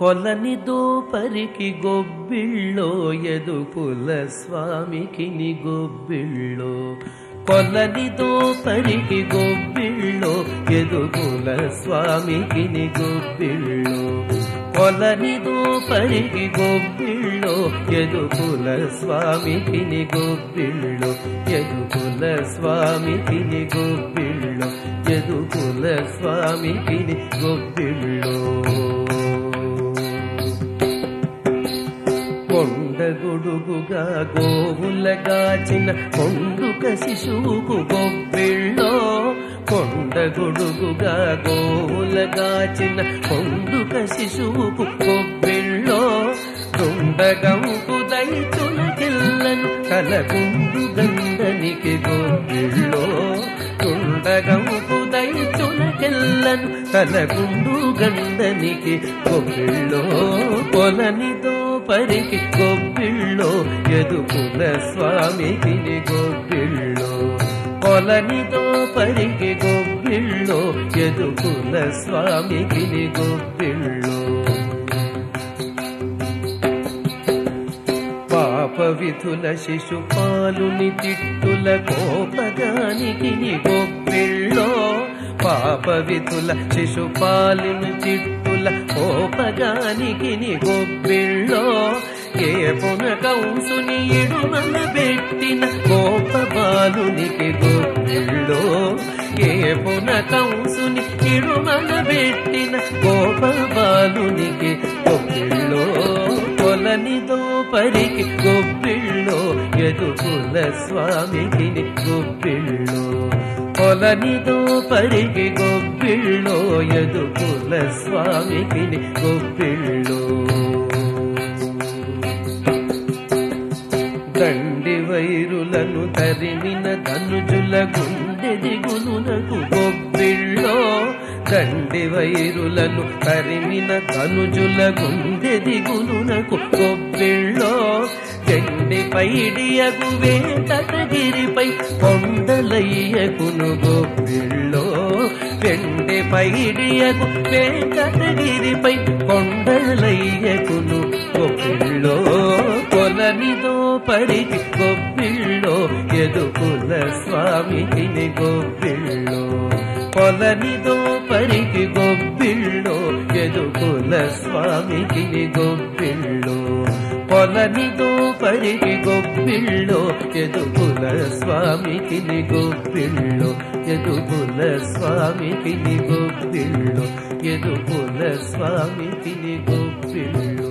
కొలని దోపరికి గొబ్బిళ్ళో ఎదుపుల స్వామికి ని గొబ్బిళ్ళో కొలని దోపరికి గొబ్బిళ్ళో ఎదుపుల స్వామికి ని గొబ్బిళ్ళో కొలని దోపరికి గొబ్బిళ్ళో ఎదుపుల స్వామికి ని గొబ్బిళ్ళో ఎదుపుల స్వామికి ని గొబ్బిళ్ళో ఎదుపుల స్వామికి ని గొబ్బిళ్ళో కొండగొడుగుగా గోవులగాచిన కొండుక శిశువుకు గొబ్బిళ్ళో కొండగొడుగుగా గోవులగాచిన కొండుక శిశువుకు గొబ్బిళ్ళో తుండగంపు దైతులకెల్లను కలగుండు గండనికి గొబ్బిళ్ళో తుండగంపు దైతులకెల్లను కలగుండు గండనికి గొబ్బిళ్ళో కొలనితో పరికి గొబ్బిళ్ళో ఎదుపుల స్వామికి గొబ్బిళ్ళో కొలనితో పరికి గొబ్బిళ్ళో ఎదుపుల స్వామికి గొబ్బిళ్ళో పాప విధుల శిశుపాలుని తిట్టుల కోపగానికి గొప్పిళ్ళో పాప విధుల శిశుపాలుని తిట్టుల కోపగానికి గొప్పిళ్ళో ఏ పున కంసుని ఇడుమల పెట్టిన కోప బాలునికి గొప్పిళ్ళో ఏ పున కంసుని ఇడుమల పెట్టిన కోప బాలునికి గొప్పిళ్ళో కొలనిదో పరికి గొప్పిళ్ళో ఎదుపుల స్వామికి గొప్పిళ్ళో కొలనిదో పరికి గొప్పిళ్ళో ఎదుపుల స్వామికి గొప్పిళ్ళో దండి వైరులను తరిమిన ధనుజుల గుండె దిగులునకు గొప్పిళ్ళో దండి వైరులను తరిమిన ధనుజుల గుండె దిగులునకు గొప్పిళ్ళో చెండి పైడియగు వేంకటగిరిపై కొండలయ్యకును గొప్పిళ్ళో వెండి పైడియగు వెంకటగిరిపై కొండలయ్యకును గొప్పిళ్ళో కొలనిదో పరికి గొప్పిళ్ళో ఎదుకుల స్వామికి గొప్పిళ్ళో కొలనిదో పరికి గొప్పిళ్ళో ఎదుకుల స్వామికి గొప్పిళ్ళో కొలనిదో పరికి గొప్పిళ్ళో ఎదుకుల స్వామికి గొప్పిళ్ళో ఎదుకుల స్వామికి గొప్పిళ్ళో ఎదుకుల స్వామికి గొప్పిళ్ళో